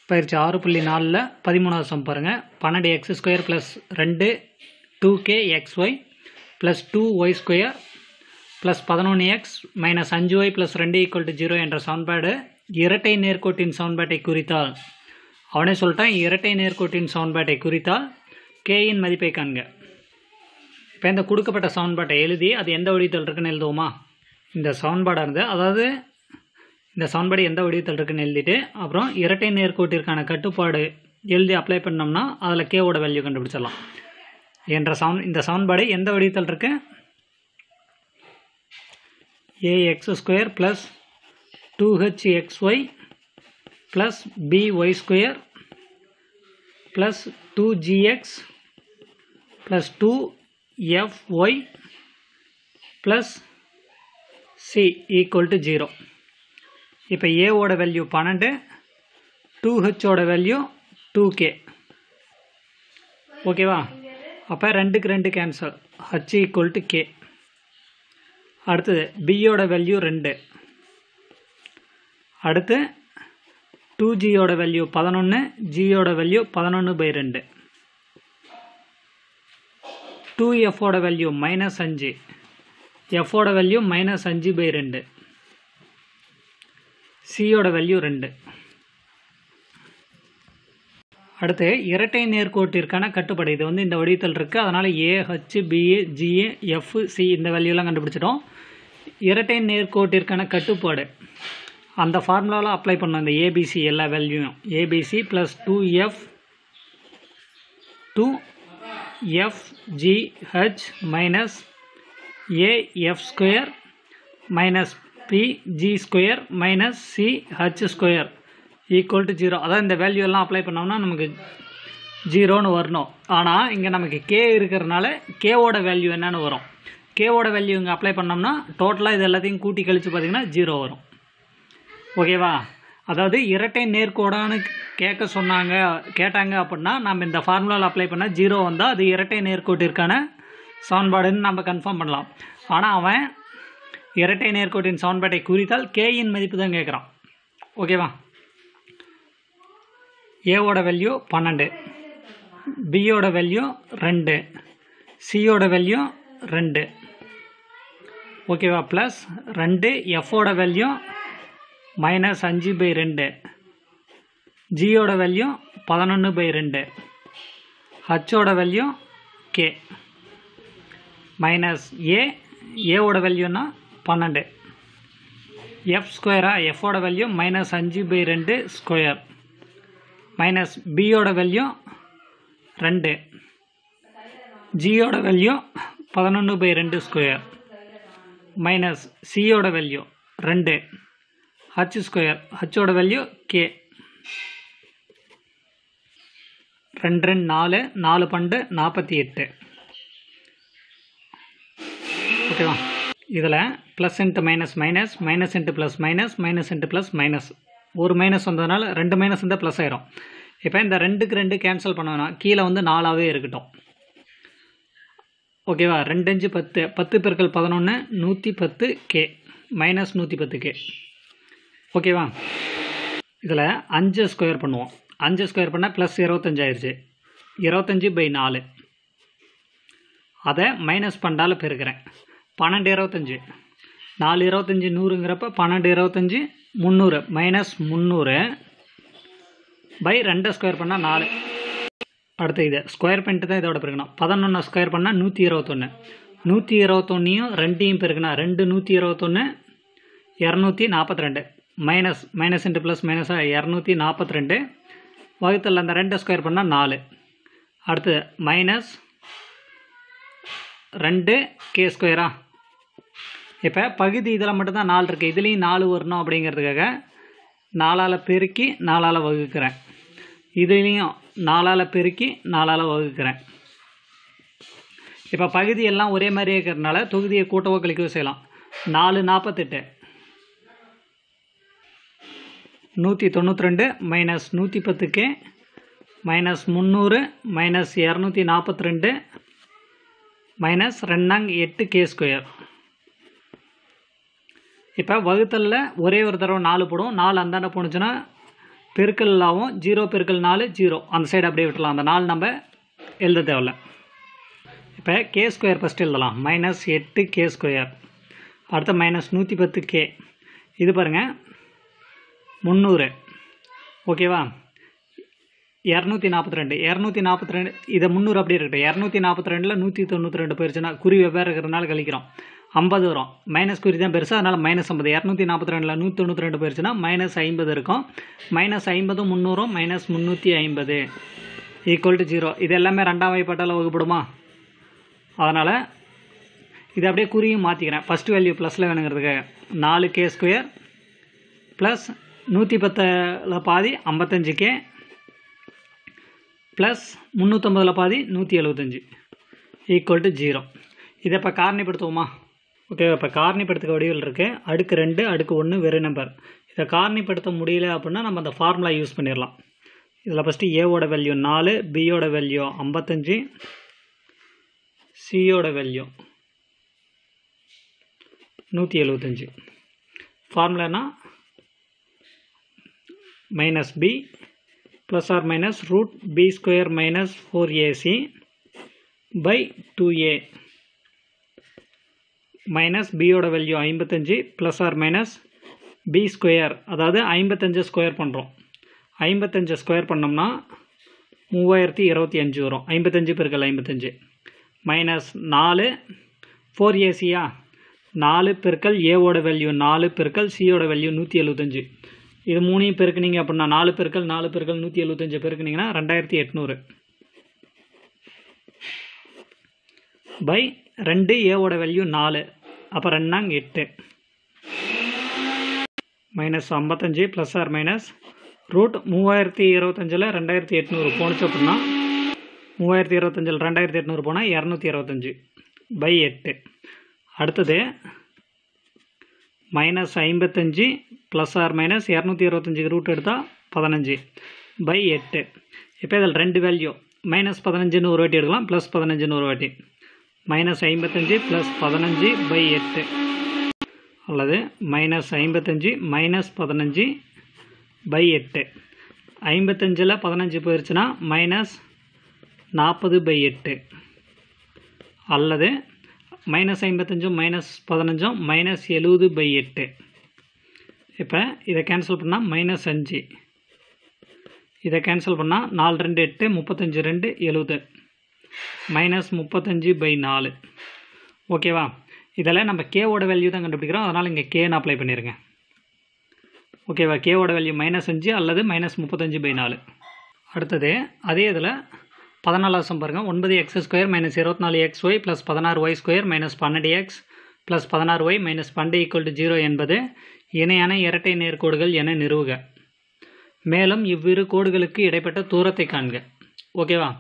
பயிற்சி ஆறு புள்ளி நாலில் பதிமூணாவது சம் பாருங்கள் பன்னெண்டு எக்ஸ் ஸ்கொயர் ப்ளஸ் ரெண்டு two K X Y plus two Y square plus பதினொன்று எக்ஸ் மைனஸ் அஞ்சு ஒய் ப்ளஸ் ரெண்டு ஈக்குவல் டு ஜீரோ என்ற சமன்பாடு இரட்டை நேர்கோட்டின் சமன்பாட்டை குறித்தால் அவனே சொல்லிட்டான் இரட்டை நேர்கோட்டின் சமன்பாட்டை குறித்தால் கேயின் மதிப்பை காண்க இப்போ இந்த கொடுக்கப்பட்ட சமன்பாட்டை எழுதி அது எந்த வடிவத்தில் இருக்குன்னு எழுதுவோமா இந்த சமன்பாடாக இருந்து அதாவது இந்த சமன்பாடு எந்த வடிவத்தில் இருக்குன்னு எழுதிட்டு அப்புறம் இரட்டை நேர்கோட்டிற்கான கட்டுப்பாடு எழுதி அப்ளை பண்ணோம்னா அதில் கேவோட வேல்யூ கண்டுபிடிச்சிடலாம் என்ற சமன் இந்த சமன்பாடு எந்த வடிவத்தில் இருக்கு A X square plus two H X Y plus B Y square plus two G X plus two F Y plus C equal to zero இப்போ ஏவோட வேல்யூ பன்னெண்டு டூ ஹெச்சோட வேல்யூ டூ கே ஓகேவா அப்போ ரெண்டுக்கு ரெண்டு cancel H equal to K அடுத்தது பியோட வேல்யூ ரெண்டு அடுத்து டூ ஜியோட வேல்யூ பதினொன்று ஜியோட வேல்யூ பதினொன்று பை ரெண்டு டூ எஃபோட வேல்யூ மைனஸ் அஞ்சு எஃபோட வேல்யூ மைனஸ் அஞ்சு பை ரெண்டு சியோட வேல்யூ ரெண்டு அடுத்து இரட்டை நேர்கோட்டிற்கான கட்டுப்பாடு இது வந்து இந்த வடிவத்தில் இருக்குது அதனால் A H B A G A F C இந்த வேல்யூலாம் கண்டுபிடிச்சிட்டோம் இரட்டை நேர்கோட்டிற்கான கட்டுப்பாடு அந்த ஃபார்முலாவில் அப்ளை பண்ணோம் இந்த ஏபிசி எல்லா வேல்யூயும் A B C plus two F two F G H minus A F square minus B G square minus C H square equal to zero அதான் இந்த வேல்யூ எல்லாம் அப்ளை பண்ணோம்னா நமக்கு ஜீரோன்னு வரணும் ஆனால் இங்கே நமக்கு கே இருக்கிறதுனால கேவோட வேல்யூ என்னன்னு வரும் கேவோட வேல்யூ இங்கே அப்ளை பண்ணோம்னா டோட்டலாக இது எல்லாத்தையும் கூட்டி கழித்து பார்த்தீங்கன்னா ஜீரோ வரும் ஓகேவா அதாவது இரட்டை நேர்கோடான்னு கேட்க சொன்னாங்க கேட்டாங்க அப்படின்னா நம்ம இந்த ஃபார்முலாவில் அப்ளை பண்ணால் ஜீரோ வந்தால் அது இரட்டை நேர்கோட்டிற்கான சமன்பாடுன்னு நம்ம கன்ஃபார்ம் பண்ணலாம் ஆனால் அவன் இரட்டை நேர்கோட்டின் சமன்பாட்டை குறித்தால் கேயின் மதிப்பு தான் கேட்குறான் ஓகேவா ஏவோட வேல்யூ பன்னெண்டு பியோட வேல்யூ ரெண்டு சியோட வேல்யூ ரெண்டு ஓகேவா ப்ளஸ் ரெண்டு எஃபோட வேல்யூ மைனஸ் அஞ்சு பை ரெண்டு ஜியோட வேல்யூ பதினொன்று பை ரெண்டு ஹச்சோட வேல்யூ கே மைனஸ் ஏ ஏவோட வேல்யூனா பன்னெண்டு எஃப் ஸ்கொயரா எஃபோட வேல்யூ மைனஸ் அஞ்சு பை ரெண்டு ஸ்கொயர் மைனஸ் பியோட வேல்யூ ரெண்டு ஜியோட வேல்யூ பதினொன்று பை ரெண்டு ஸ்கொயர் மைனஸ் சியோட வேல்யூ ரெண்டு ஹச் ஸ்கொயர் ஹச்சோட வேல்யூ கே ரெண்டு ரெண்டு நாலு நாலு பண்டு நாற்பத்தி எட்டு ஓகேவா இதில் plus into minus minus minus into plus minus minus into plus minus ஒரு மைனஸ் வந்ததுனால ரெண்டு மைனஸ் இருந்தால் ப்ளஸ் ஆயிரும் இப்போ இந்த ரெண்டுக்கு ரெண்டு கேன்சல் பண்ணோன்னா கீழே வந்து நாலாவே இருக்கட்டும் ஓகேவா ரெண்டு அஞ்சு பத்து பத்து பெருக்கள் பதினொன்று நூற்றி பத்து கே மைனஸ் நூற்றி பத்து கே ஓகேவா இதில் அஞ்சு ஸ்கொயர் பண்ணுவோம் அஞ்சு ஸ்கொயர் பண்ணால் ப்ளஸ் இருபத்தஞ்சாயிருச்சு இருபத்தஞ்சி பை நாலு அதை மைனஸ் பண்டால பெருக்கிறேன் பன்னெண்டு இருபத்தஞ்சி நாலு இருபத்தஞ்சி நூறுங்கிறப்ப பன்னெண்டு இருபத்தஞ்சி முந்நூறு மைனஸ் முந்நூறு பை ரெண்டு ஸ்கொயர் பண்ணால் நாலு அடுத்து இது ஸ்கொயர் பண்ணிட்டு தான் இதோட பெருக்கணும் பதினொன்று ஸ்கொயர் பண்ணால் நூற்றி இருபத்தொன்று நூற்றி இருபத்தொன்னையும் ரெண்டையும் பெருக்கணும் ரெண்டு நூற்றி இருபத்தொன்று இரநூத்தி நாற்பத்தி ரெண்டு மைனஸ் மைனஸ் இன்ட்டு ப்ளஸ் மைனஸாக இரநூத்தி நாற்பத்தி ரெண்டு வகுத்தில் அந்த ரெண்டு ஸ்கொயர் பண்ணால் நாலு அடுத்து மைனஸ் ரெண்டு கே ஸ்கொயரா இப்போ பகுதி இதில் மட்டும்தான் நாலு இருக்குது இதுலேயும் நாலு வரணும் அப்படிங்கிறதுக்காக நாலால் பெருக்கி நாலால் வகுக்கிறேன் இதுலேயும் நாலால் பெருக்கி நாலால் வகுக்கிறேன் இப்போ பகுதி எல்லாம் ஒரே மாதிரியே இருக்கிறதுனால தொகுதியை கூட்டவோ கழிக்கவோ செய்யலாம் நாலு நாற்பத்தெட்டு நூற்றி தொண்ணூற்றி ரெண்டு மைனஸ் நூற்றி பத்துக்கு மைனஸ் முந்நூறு மைனஸ் இரநூத்தி நாற்பத்தி ரெண்டு மைனஸ் ரெண்டாங் எட்டு கே ஸ்கொயர் இப்போ வகுத்தலில் ஒரே ஒரு தடவை நாலு போடும் நாலு அந்தாண்ட போணுச்சுன்னா பெருக்கல்லாவும் ஜீரோ பெருக்கல் நாலு ஜீரோ அந்த சைடு அப்படியே விட்டுலாம் அந்த நாலு நம்ம எழுத தேவையில்ல இப்போ கே ஸ்கொயர் ஃபஸ்ட்டு எழுதலாம் மைனஸ் எட்டு கே ஸ்கொயர் அடுத்து மைனஸ் நூற்றி பத்து கே இது பாருங்கள் முந்நூறு ஓகேவா இரநூத்தி நாற்பத்தி ரெண்டு இரநூத்தி நாற்பத்தி ரெண்டு இதை முந்நூறு அப்படியே இருக்கட்டும் இரநூத்தி நாற்பத்தி ரெண்டில் நூற்றி தொண்ணூற்றி ரெண்டு போயிருச்சுன்னா குறி வெவ்வேறு இருக்கிறனால கழிக்கிறோம் ஐம்பது வரும் மைனஸ் குறி தான் பெருசு அதனால் மைனஸ் ஐம்பது இரநூத்தி நாற்பத்தி ரெண்டில் நூற்றி தொண்ணூற்றி ரெண்டு போயிருச்சுன்னா மைனஸ் ஐம்பது இருக்கும் மைனஸ் ஐம்பதும் முந்நூறும் மைனஸ் முந்நூற்றி ஐம்பது ஈக்குவல் டு ஜீரோ இது எல்லாமே ரெண்டாம் வகைப்பட்டால் வகுப்படுமா அதனால் இது அப்படியே குறியும் மாற்றிக்கிறேன் ஃபஸ்ட் வேல்யூ ப்ளஸில் வேணுங்கிறதுக்கு நாலு கே ஸ்கொயர் ப்ளஸ் நூற்றி பத்தில் பாதி ஐம்பத்தஞ்சு கே ப்ளஸ் முந்நூற்றம்பதில் பாதி நூற்றி எழுபத்தஞ்சி ஈக்குவல் டு ஜீரோ இதை இப்போ காரணிப்படுத்துவோமா ஓகே இப்போ காரணிப்படுத்துக்க வடிவில் இருக்குது அடுக்கு ரெண்டு அடுக்கு ஒன்று வெறும் நம்பர் இதை காரணிப்படுத்த முடியல அப்படின்னா நம்ம அந்த ஃபார்முலா யூஸ் பண்ணிடலாம் இதில் ஃபஸ்ட்டு ஏவோட வேல்யூ நாலு பியோட வேல்யூ ஐம்பத்தஞ்சு சியோட வேல்யூ நூற்றி எழுபத்தஞ்சி ஃபார்முலானா minus B plus or minus root B square minus four A C by two A minus பியோட வேல்யூ ஐம்பத்தஞ்சு plus or minus B square அதாவது ஐம்பத்தஞ்சு ஸ்கொயர் பண்ணுறோம் ஐம்பத்தஞ்சு ஸ்கொயர் பண்ணோம்னா மூவாயிரத்தி இருபத்தி அஞ்சு வரும் ஐம்பத்தஞ்சு பெருக்கல் ஐம்பத்தஞ்சு மைனஸ் நாலு ஃபோர் ஏசியா நாலு பெருக்கல் ஏவோட வேல்யூ நாலு பெருக்கல் சியோட வேல்யூ நூற்றி எழுபத்தஞ்சு இது மூணையும் பெருக்குனீங்க அப்படின்னா நாலு பெருக்கல் நாலு பெருக்கல் நூற்றி எழுபத்தஞ்சு பெருக்குனீங்கன்னா ரெண்டாயிரத்தி எட்நூறு பை ரெண்டு ஏவோட வேல்யூ நாலு அப்போ ரெண்டாங்க எட்டு மைனஸ் ஐம்பத்தஞ்சு ப்ளஸ் ஆர் மைனஸ் ரூட் மூவாயிரத்தி இருபத்தஞ்சில் ரெண்டாயிரத்தி எட்நூறு போணுச்சு அப்படின்னா மூவாயிரத்தி இருபத்தஞ்சில் ரெண்டாயிரத்தி எட்நூறு போனால் இரநூத்தி இருபத்தஞ்சி பை எட்டு அடுத்தது மைனஸ் ஐம்பத்தஞ்சு ப்ளஸ் ஆர் மைனஸ் இரநூத்தி இருபத்தஞ்சுக்கு ரூட் எடுத்தால் பதினஞ்சு பை எட்டு இப்போ இதில் ரெண்டு வேல்யூ மைனஸ் பதினஞ்சுன்னு ஒரு வாட்டி எடுக்கலாம் ப்ளஸ் பதினஞ்சுன்னு ஒரு வாட்டி மைனஸ் ஐம்பத்தஞ்சு ப்ளஸ் பதினஞ்சு பை எட்டு அல்லது மைனஸ் ஐம்பத்தஞ்சு மைனஸ் பதினஞ்சு பை எட்டு ஐம்பத்தஞ்சில் பதினஞ்சு போயிடுச்சுன்னா மைனஸ் நாற்பது பை எட்டு அல்லது மைனஸ் ஐம்பத்தஞ்சும் மைனஸ் பதினஞ்சும் மைனஸ் எழுபது பை எட்டு இப்போ இதை கேன்சல் பண்ணால் மைனஸ் அஞ்சு இதை கேன்சல் பண்ணால் நாலு ரெண்டு எட்டு முப்பத்தஞ்சு ரெண்டு எழுபது மைனஸ் முப்பத்தஞ்சு பை நாலு ஓகேவா இதில் நம்ம கேவோட வேல்யூ தான் கண்டுபிடிக்கிறோம் அதனால் இங்கே கேன்னு அப்ளை பண்ணிடுங்க ஓகேவா கேவோட வேல்யூ மைனஸ் அஞ்சு அல்லது மைனஸ் முப்பத்தஞ்சு பை நாலு அடுத்தது அதே இதில் பதினாலாம் சம் பாருங்கள் ஒன்பது எக்ஸ் ஸ்கொயர் மைனஸ் இருபத்தி நாலு எக்ஸ் ஒய் ப்ளஸ் பதினாறு ஒய் ஸ்கொயர் மைனஸ் பன்னெண்டு எக்ஸ் ப்ளஸ் பதினாறு ஒய் மைனஸ் பன்னெண்டு ஈக்குவல் டு ஜீரோ என்பது இணையான இரட்டை நேர்கோடுகள் என நிறுவுக மேலும் இவ்விரு கோடுகளுக்கு இடைப்பட்ட தூரத்தை காண்க ஓகேவா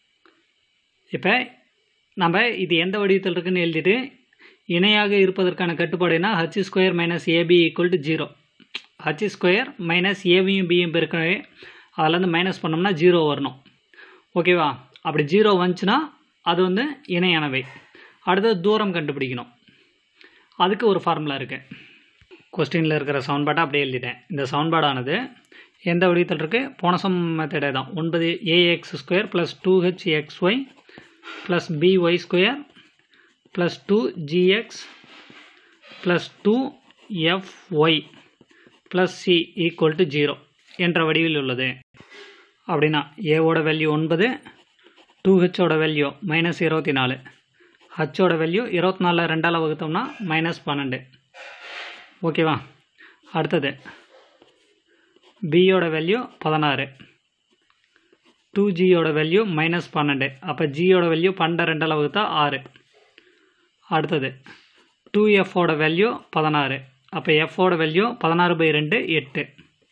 இப்போ நம்ம இது எந்த வடிவத்தில் இருக்குன்னு எழுதிட்டு இணையாக இருப்பதற்கான கட்டுப்பாடுனா H square minus A B equal to zero H square minus ஏபியும் பியும் பெருக்கவே அதிலேருந்து மைனஸ் பண்ணோம்னா ஜீரோ வரணும் ஓகேவா அப்படி ஜீரோ வந்துச்சுன்னா அது வந்து இணையானவை அடுத்தது தூரம் கண்டுபிடிக்கணும் அதுக்கு ஒரு ஃபார்முலா இருக்குது கொஸ்டினில் இருக்கிற சவுண்ட்பாட்டை அப்படியே எழுதிட்டேன் இந்த சவுண்ட்பாடானது எந்த வடிவத்தில் இருக்குது போன சம் மெத்தடே தான் ஒன்பது A X square plus two H X Y plus B Y square plus two G X plus two F Y plus C equal to zero என்ற வடிவில் உள்ளது அப்படின்னா ஏவோட வேல்யூ ஒன்பது டூ ஹெச்சோட வேல்யூ மைனஸ் இருபத்தி நாலு ஹச்சோட வேல்யூ இருபத்தி நாலில் ரெண்டால் வகுத்தோம்னா மைனஸ் பன்னெண்டு ஓகேவா அடுத்தது பியோட வேல்யூ பதினாறு டூ ஜியோட வேல்யூ மைனஸ் பன்னெண்டு அப்போ ஜியோட வேல்யூ பன்னெண்டு ரெண்டால் வகுத்தா ஆறு அடுத்தது டூ எஃபோட வேல்யூ பதினாறு அப்போ எஃபோட வேல்யூ பதினாறு பை ரெண்டு எட்டு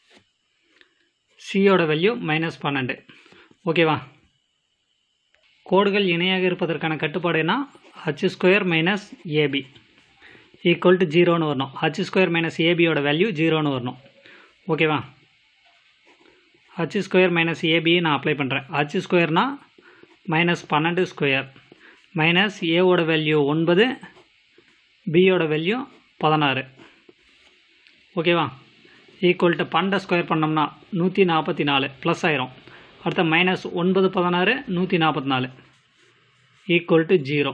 சியோட வேல்யூ மைனஸ் பன்னெண்டு ஓகேவா கோடுகள் இணையாக இருப்பதற்கான கட்டுப்பாடுனா H square minus A B equal to ஜீரோன்னு வரணும் ஹச் ஸ்கொயர் மைனஸ் ஏபியோட வேல்யூ ஜீரோன்னு வரணும் ஓகேவா ஹச் ஸ்கொயர் மைனஸ் ஏபி நான் அப்ளை பண்ணுறேன் ஹச் ஸ்கொயர்னா மைனஸ் பன்னெண்டு ஸ்கொயர் மைனஸ் ஏவோட வேல்யூ ஒன்பது பியோட வேல்யூ பதினாறு ஓகேவா ஈக்குவல் டு பன்னெண்டை ஸ்கொயர் பண்ணோம்னா நூற்றி நாற்பத்தி நாலு ப்ளஸ் ஆயிரும் அடுத்த மைனஸ் ஒன்பது பதினாறு நூற்றி நாற்பத்தி நாலு ஈக்குவல் டு ஜீரோ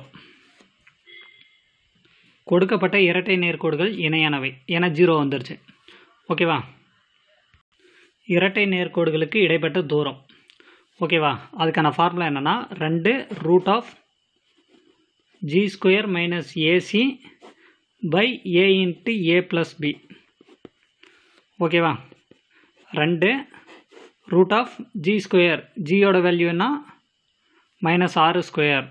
கொடுக்கப்பட்ட இரட்டை நேர்கோடுகள் இணையானவை என ஜீரோ வந்துருச்சு ஓகேவா இரட்டை நேர்கோடுகளுக்கு இடைப்பட்ட தூரம் ஓகேவா அதுக்கான ஃபார்முலா என்னென்னா ரெண்டு root of G square minus A C by A into A plus B ஓகேவா ரெண்டு ரூட் ஆஃப் ஜி ஸ்கொயர் ஜியோட வேல்யூன்னா மைனஸ் ஆறு ஸ்கொயர்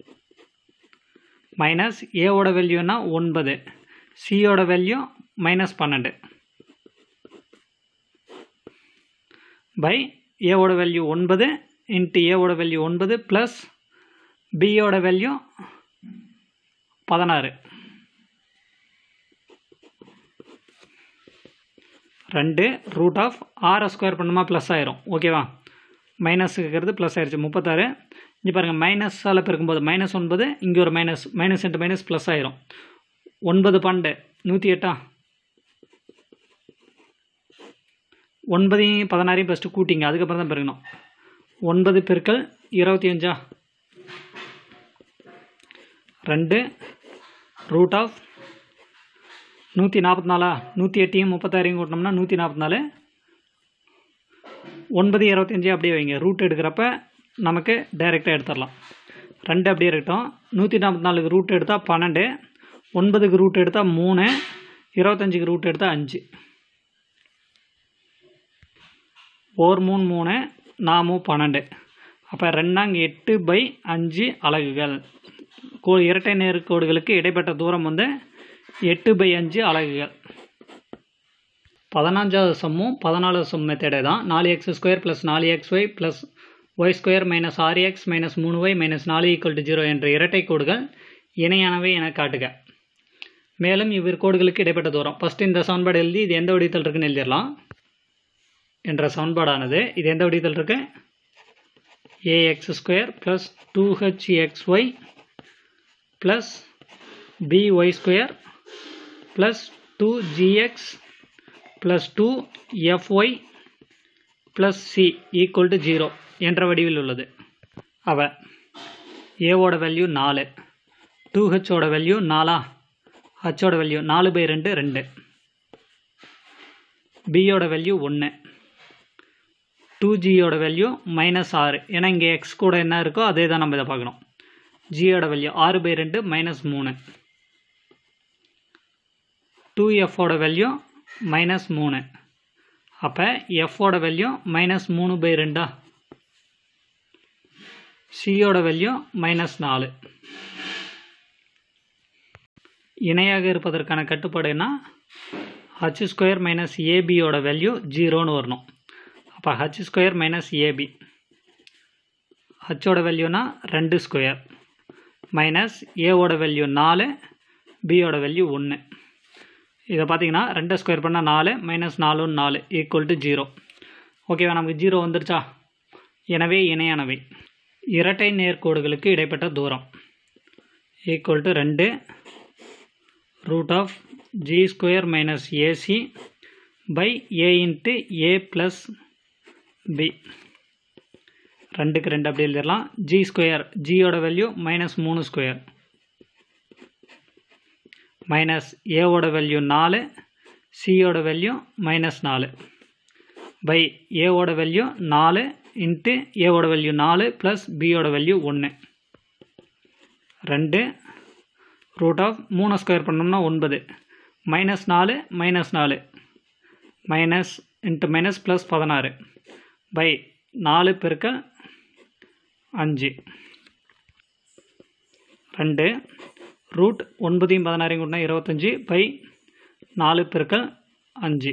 மைனஸ் ஏவோட வேல்யூனா ஒன்பது சியோட வேல்யூ மைனஸ் பன்னெண்டு பை ஏவோட வேல்யூ ஒன்பது இன்ட்டு ஏவோட வேல்யூ ஒன்பது ப்ளஸ் பியோட வேல்யூ பதினாறு ரெண்டு ரூட் ஆஃப் ஆரை ஸ்கொயர் பண்ணுமா ப்ளஸ் ஆயிரும் ஓகேவா மைனஸ் இருக்கிறது ப்ளஸ் ஆயிடுச்சு முப்பத்தாறு இங்கே பாருங்கள் மைனஸால் பெருக்கும்போது மைனஸ் ஒன்பது இங்கே ஒரு minus minus into minus plus ஆயிரும் ஒன்பது பன்னெண்டு நூற்றி எட்டா ஒன்பதையும் பதினாறையும் ஃபஸ்ட்டு கூட்டிங்க அதுக்கப்புறம் தான் பெருக்கணும் ஒன்பது பெருக்கல் இருபத்தி அஞ்சா ரெண்டு ரூட் ஆஃப் நூற்றி நாற்பத்தி நாலா நூற்றி எட்டையும் முப்பத்தாறையும் கூட்டினோம்னா நூற்றி நாற்பத்தி நாலு ஒன்பது இருபத்தஞ்சி அப்படியே வைங்க ரூட் எடுக்கிறப்ப நமக்கு டைரெக்டாக எடுத்துடலாம் ரெண்டு அப்படியே இருக்கட்டும் நூற்றி நாற்பத்தி நாலுக்கு ரூட் எடுத்தால் பன்னெண்டு ஒன்பதுக்கு ரூட் எடுத்தால் மூணு இருபத்தஞ்சுக்கு ரூட் எடுத்தால் அஞ்சு ஓர் மூணு மூணு நாமு பன்னெண்டு அப்போ ரெண்டாங்க எட்டு பை அஞ்சு அலகுகள் கோ இரட்டை நேர்கோடுகளுக்கு இடைப்பட்ட தூரம் வந்து எட்டு பை அஞ்சு அலகுகள் பதினஞ்சாவது சம்மும் பதினாலாவது சம் மெத்தடே தான் நாலு எக்ஸ் ஸ்கொயர் ப்ளஸ் நாலு X Y plus Y square minus ஆறு எக்ஸ் மைனஸ் மூணு ஒய் மைனஸ் நாலு ஈக்குவல் டு ஜீரோ என்ற இரட்டை கோடுகள் இணையானவை என காட்டுக மேலும் இவ்விரு கோடுகளுக்கு இடைப்பட்ட தூரம் ஃபஸ்ட்டு இந்த சமன்பாடு எழுதி இது எந்த வடிவத்தில் இருக்குன்னு எழுதிடலாம் என்ற சமன்பாடானது இது எந்த வடிவத்தில் இருக்கு A X square plus two H X Y plus B Y square plus two G X plus two F Y plus C equal to zero என்ற வடிவில் உள்ளது அவ ஏவோட வேல்யூ நாலு டூ ஹெச்சோட வேல்யூ நாலா ஹச்சோட வேல்யூ நாலு பை ரெண்டு ரெண்டு பியோட வேல்யூ ஒன்று டூ ஜியோட வேல்யூ மைனஸ் ஆறு ஏன்னா இங்கே எக்ஸ் கூட என்ன இருக்கோ அதே தான் நம்ம இதை பார்க்கணும் ஜியோட வேல்யூ ஆறு பை ரெண்டு மைனஸ் மூணு டூ எஃபோட வேல்யூ மைனஸ் மூணு அப்போ எஃபோட வேல்யூ மைனஸ் மூணு பை ரெண்டா சியோட வேல்யூ மைனஸ் நாலு இணையாக இருப்பதற்கான கட்டுப்பாடு என்ன ஹச் ஸ்கொயர் மைனஸ் ஏபியோட வேல்யூ ஜீரோன்னு வரணும் அப்போ ஹச் ஸ்கொயர் மைனஸ் ஏபி ஹச்சோட வேல்யூனா ரெண்டு ஸ்கொயர் மைனஸ் ஏவோட வேல்யூ நாலு பியோட வேல்யூ ஒன்று இதை பார்த்தீங்கன்னா ரெண்டு ஸ்கொயர் பண்ணால் நாலு மைனஸ் நாலுன்னு நாலு ஈக்குவல் டு ஜீரோ ஓகேவா நமக்கு ஜீரோ வந்துருச்சா எனவே இணையானவை இரட்டை நேர்கோடுகளுக்கு இடைப்பட்ட தூரம் ஈக்குவல் டு ரெண்டு root of G square minus A C by A into A plus B ரெண்டுக்கு ரெண்டு அப்படி எழுதிடலாம் ஜி ஸ்கொயர் ஜியோட வேல்யூ மைனஸ் மூணு ஸ்கொயர் மைனஸ் ஏவோட வேல்யூ நாலு சியோட வேல்யூ மைனஸ் நாலு பை ஏவோட வேல்யூ நாலு இன்ட்டு ஏவோட வேல்யூ நாலு ப்ளஸ் பியோட வேல்யூ ஒன்று ரெண்டு ரூட் ஆஃப் மூணு ஸ்கொயர் பண்ணோம்னா ஒன்பது மைனஸ் நாலு மைனஸ் நாலு மைனஸ் இன்ட்டு மைனஸ் ப்ளஸ் பதினாறு பை நாலு பெருக்க அஞ்சு ரெண்டு ரூட் ஒன்பதையும் பதினாறையும் கூட்டினா இருபத்தஞ்சி பை நாலு பெருக்கல் அஞ்சு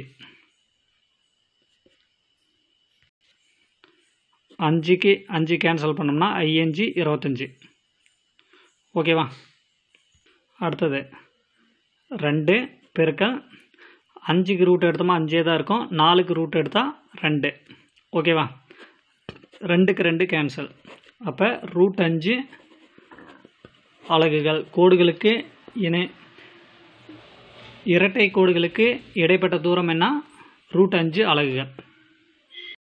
அஞ்சுக்கு அஞ்சு கேன்சல் பண்ணோம்னா ஐஎன்ஜி இருபத்தஞ்சி ஓகேவா அடுத்தது ரெண்டு பெருக்கல் அஞ்சுக்கு ரூட் எடுத்தோமா அஞ்சே தான் இருக்கும் நாலுக்கு ரூட் எடுத்தால் ரெண்டு ஓகேவா ரெண்டுக்கு ரெண்டு கேன்சல் அப்போ ரூட் அஞ்சு அலகுகள் கோடுகளுக்கு இணை இரட்டை கோடுகளுக்கு இடைப்பட்ட தூரம் என்ன ரூட் அஞ்சு அலகுகள்